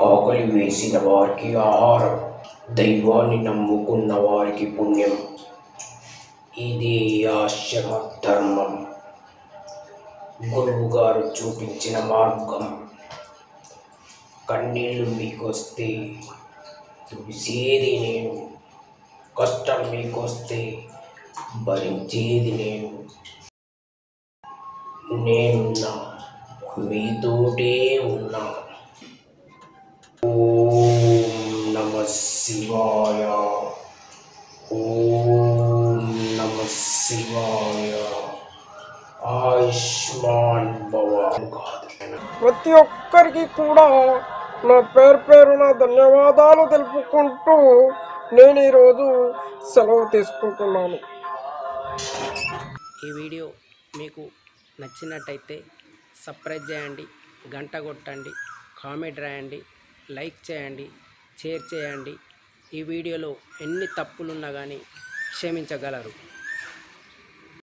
ఆకలి వేసిన వారికి ఆహారం దైవాన్ని నమ్ముకున్న వారికి పుణ్యం ఇది ఆశ్రమ ధర్మం గురువు గారు చూపించిన మార్గం కన్నీళ్ళు మీకొస్తే తుడిసేది నేను కష్టం మీకొస్తే భరించేది నేను నేనున్నా మీతోటే ఉన్నా ఓం నమ శివాయ ఓం నమ శివాయ ఆయుష్మాన్ భవ కాదు ప్రతి ఒక్కరికి కూడా నా పేరు పేరున ధన్యవాదాలు తెలుపుకుంటూ నేను ఈరోజు సెలవు తీసుకుంటున్నాను ఈ వీడియో మీకు నచ్చినట్టయితే సబ్స్క్రైబ్ చేయండి గంట కొట్టండి కామెంట్ రాయండి లైక్ చేయండి షేర్ చేయండి ఈ వీడియోలో ఎన్ని తప్పులున్నా కానీ క్షమించగలరు